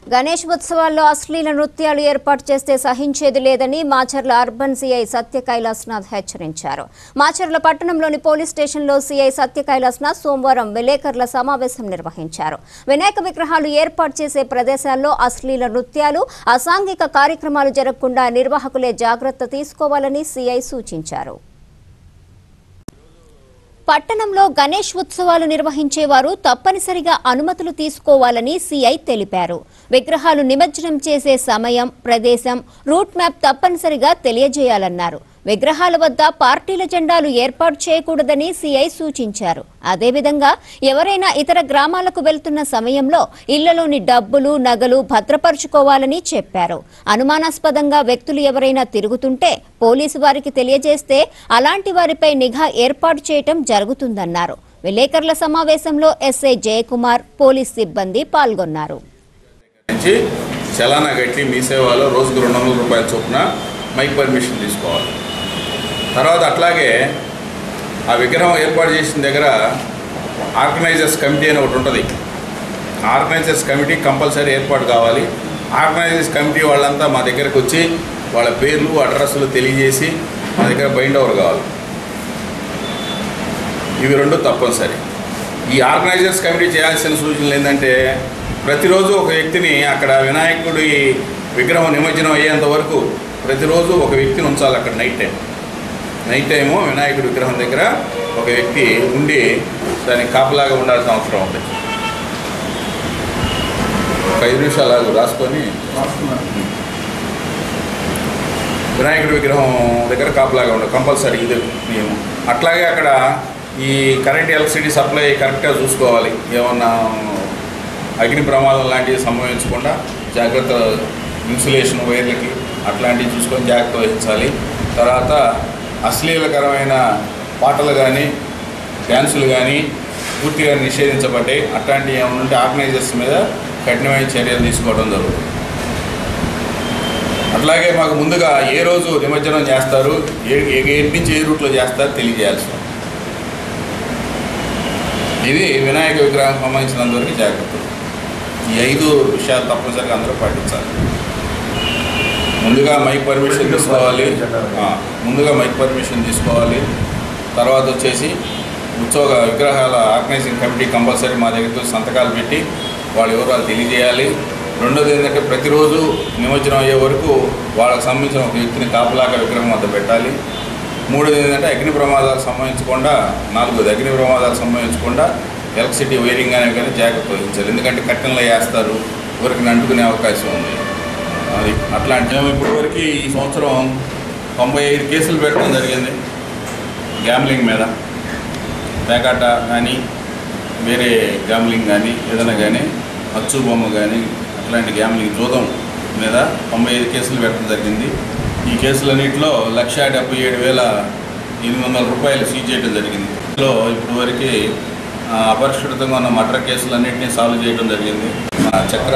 గణేష్ ఉత్సవాల్లో అశ్లీల నృత్యాలు ఏర్పాటు చేస్తే సహించేది లేదని మాచర్ల అర్బన్ సీఐ సత్య కైలాస్నాథ్ హెచ్చరించారు మాచర్ల పట్టణంలోని పోలీస్ స్టేషన్లో సీఐ సత్య కైలాస్నాథ్ సోమవారం విలేకరుల సమావేశం నిర్వహించారు వినాయక విగ్రహాలు ఏర్పాటు చేసే ప్రదేశాల్లో అశ్లీల నృత్యాలు అసాంఘిక కార్యక్రమాలు జరగకుండా నిర్వాహకులే జాగ్రత్త తీసుకోవాలని సీఐ సూచించారు పట్టణంలో గణేష్ ఉత్సవాలు నిర్వహించేవారు తప్పనిసరిగా అనుమతులు తీసుకోవాలని సీఐ తెలిపారు విగ్రహాలు నిమజ్జనం చేసే సమయం ప్రదేశం రూట్ మ్యాప్ తప్పనిసరిగా తెలియజేయాలన్నారు విగ్రహాల వద్ద పార్టీల జెండాలు ఏర్పాటు చేయకూడదని సీఐ సూచించారు అదేవిధంగా ఎవరైనా ఇతర గ్రామాలకు వెళ్తున్న సమయంలో ఇళ్లలోని డబ్బులు నగలు భద్రపరుచుకోవాలని చెప్పారు అనుమానాస్పదంగా వ్యక్తులు ఎవరైనా తిరుగుతుంటే పోలీసు వారికి తెలియజేస్తే అలాంటి వారిపై నిఘా ఏర్పాటు చేయటం జరుగుతుందన్నారు విలేకరుల సమావేశంలో ఎస్ఐ జయకుమార్ పోలీస్ సిబ్బంది పాల్గొన్నారు నుంచి చలానా కట్టి మీ సేవలో రోజుకు రెండు వందల రూపాయల చొప్పున మైక్ పర్మిషన్ తీసుకోవాలి తర్వాత అట్లాగే ఆ విగ్రహం ఏర్పాటు చేసిన దగ్గర ఆర్గనైజర్స్ కమిటీ అని ఒకటి ఉంటుంది ఆర్గనైజర్స్ కమిటీ కంపల్సరీ ఏర్పాటు కావాలి ఆర్గనైజర్స్ కమిటీ వాళ్ళంతా మా దగ్గరకు వచ్చి వాళ్ళ పేర్లు అడ్రస్లు తెలియజేసి మా దగ్గర బైండ్ ఓవర్ కావాలి ఇవి రెండు తప్పనిసరి ఈ ఆర్గనైజర్స్ కమిటీ చేయాల్సిన సూచనలు ఏంటంటే ప్రతిరోజు ఒక వ్యక్తిని అక్కడ వినాయకుడి విగ్రహం నిమజ్జనం అయ్యేంత వరకు ప్రతిరోజు ఒక వ్యక్తిని ఉంచాలి అక్కడ నైట్ టైం నైట్ టైము వినాయకుడి విగ్రహం దగ్గర ఒక వ్యక్తి ఉండి దానికి కాపలాగా ఉండాల్సిన అవసరం ఉంది ఒక ఐదు నిమిషాలు ఆగు, రాసుకొని వినాయకుడి విగ్రహం దగ్గర కాపలాగా ఉండదు కంపల్సరీ ఇది నియమం అట్లాగే అక్కడ ఈ కరెంట్ ఎలక్ట్రిసిటీ సప్లై కరెక్ట్గా చూసుకోవాలి ఏమన్నా అగ్ని ప్రమాదం లాంటివి సంభవించకుండా జాగ్రత్త ఇన్సులేషన్ వైర్లకి అట్లాంటివి చూసుకొని జాగ్రత్త వహించాలి తర్వాత అశ్లీలకరమైన పాటలు కానీ డ్యాన్సులు కానీ పూర్తిగా నిషేధించబడ్డాయి అట్లాంటివి ఏమైనా ఉంటే ఆర్గనైజర్స్ మీద కఠినమైన చర్యలు తీసుకోవడం జరుగుతుంది అట్లాగే మాకు ముందుగా ఏ రోజు నిమజ్జనం చేస్తారు ఏ ఏ ఏంటి నుంచి ఏ రూట్లో చేస్తారు తెలియజేయాల్సి ఉంది. ఇది వినాయక విగ్రహం సంబంధించినంతవరకు జాగ్రత్త ఈ ఐదు విషయాలు తప్పనిసరిగా అందరూ పాటించాలి ముందుగా మైక్ పర్మిషన్ తీసుకోవాలి ఆ, ముందుగా మైక్ పర్మిషన్ తీసుకోవాలి తర్వాత వచ్చేసి ఉత్సవ విగ్రహాల ఆర్గనైజింగ్ కమిటీ కంపల్సరీ మా దగ్గరకు సంతకాలు పెట్టి వాళ్ళ వివరాలు తెలియజేయాలి రెండోది ఏంటంటే ప్రతిరోజు నిమజ్జనం అయ్యే వరకు వాళ్ళకి సంబంధించిన ఒక వ్యక్తిని కాపలాగా విగ్రహం వద్ద పెట్టాలి మూడోది ఏంటంటే అగ్ని ప్రమాదాలకు సంబంధించకుండా నాలుగోది అగ్ని ప్రమాదాలకు సంబంధించకుండా ఎలక్ట్రిసిటీ వైరింగ్ అనేవి కానీ జాగ్రత్త వహించాలి ఎందుకంటే కట్టెనలో వేస్తారు ఊరికి అంటుకునే అవకాశం ఉంది అది అట్లాంటి మేము ఇప్పటి వరకు ఈ సంవత్సరం తొంభై ఐదు కేసులు పెట్టడం జరిగింది గ్యామ్లింగ్ మీద పేకాట కానీ వేరే గ్యామ్లింగ్ కానీ ఏదైనా కానీ అచ్చు బొమ్మ కానీ అట్లాంటి గ్యామ్లింగ్ జూదం మీద తొంభై ఐదు కేసులు పెట్టడం జరిగింది ఈ కేసులన్నింటిలో లక్ష డెబ్బై ఏడు వేల ఎనిమిది వందల రూపాయలు సీజ్ చేయడం జరిగింది ఇందులో ఇప్పటి వరకు అపరిష్కృతంగా ఉన్న మర్డర్ కేసులన్నింటినీ సాల్వ్ చేయడం జరిగింది మన చక్ర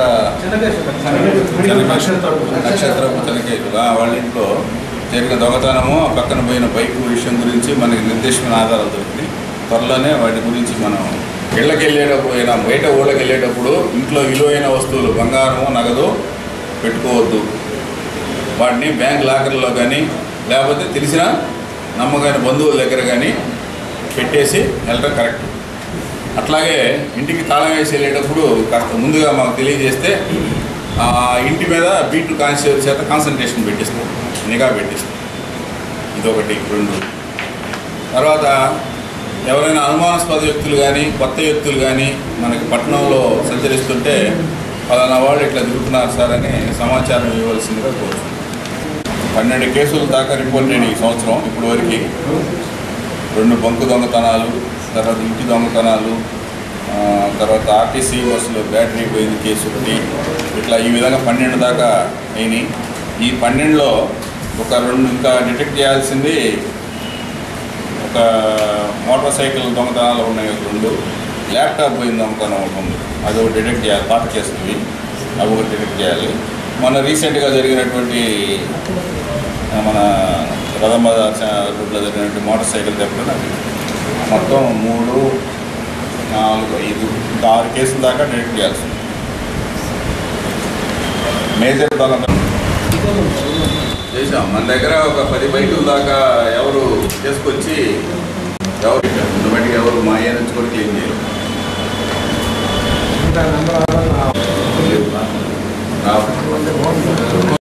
నక్షత్రపు తనిఖీలు వాళ్ళ ఇంట్లో జరిగిన దొంగతనము ఆ పక్కన పోయిన బైక్ విషయం గురించి మనకి నిర్దిష్టమైన ఆధారాలు దొరికినాయి త్వరలోనే వాటి గురించి మనం ఇళ్ళకి వెళ్ళేటప్పుడు అయినా బయట ఊళ్ళకి వెళ్ళేటప్పుడు ఇంట్లో విలువైన వస్తువులు బంగారము నగదు పెట్టుకోవద్దు వాటిని బ్యాంక్ లాకర్లో కానీ లేకపోతే తెలిసిన నమ్మకమైన బంధువుల దగ్గర కానీ పెట్టేసి వెళ్ళటం కరెక్ట్ అట్లాగే ఇంటికి తాళం వేసి వెళ్ళేటప్పుడు కాస్త ముందుగా మాకు తెలియజేస్తే ఆ ఇంటి మీద బీట్ కాన్షియస్ చేత కాన్సన్ట్రేషన్ పెట్టిస్తాం నిఘా పెట్టిస్తాం ఇదొకటి రెండు తర్వాత ఎవరైనా అనుమానాస్పద వ్యక్తులు కానీ కొత్త వ్యక్తులు కానీ మనకి పట్టణంలో సంచరిస్తుంటే పలానా వాళ్ళు ఇట్లా తిరుగుతున్నారు సార్ అని సమాచారం ఇవ్వవలసిందిగా కోరుతున్నాను పన్నెండు కేసుల దాకా రిపోర్ట్ అయినాయి ఈ సంవత్సరం ఇప్పటి వరకు రెండు బంకు దొంగతనాలు తర్వాత ఇంటి దొంగతనాలు ఆ, తర్వాత ఆర్టీసీ బస్సులో బ్యాటరీ పోయింది కేసు ఒకటి ఇట్లా ఈ విధంగా పన్నెండు దాకా అయినాయి ఈ పన్నెండులో ఒక రెండు ఇంకా డిటెక్ట్ చేయాల్సింది ఒక మోటార్ సైకిల్ దొంగతనాలు ఉన్నాయి ఒక రెండు ల్యాప్టాప్ పోయిన దొంగతనం ఒకటి ఉంది అది ఒకటి డిటెక్ట్ చేయాలి పాత కేసులు ఇవి అవి ఒకటి డిటెక్ట్ చేయాలి మొన్న రీసెంట్గా జరిగినటువంటి ఆ, మన రథంబ రోడ్లో జరిగినటువంటి మోటార్ సైకిల్ దెబ్బలు అది మొత్తం మూడు నాలుగు ఐదు ఇంకా ఆరు కేసుల దాకా డిటెక్ట్ చేయాల్సి ఉంది మేజర్ దొంగతనం చేసాం మన దగ్గర ఒక పది బైకుల దాకా ఎవరు చేసుకొచ్చి ఎవరు బట్టి ఎవరు మా అయ్య నుంచి కూడా క్లీన్ చేయరు రావు.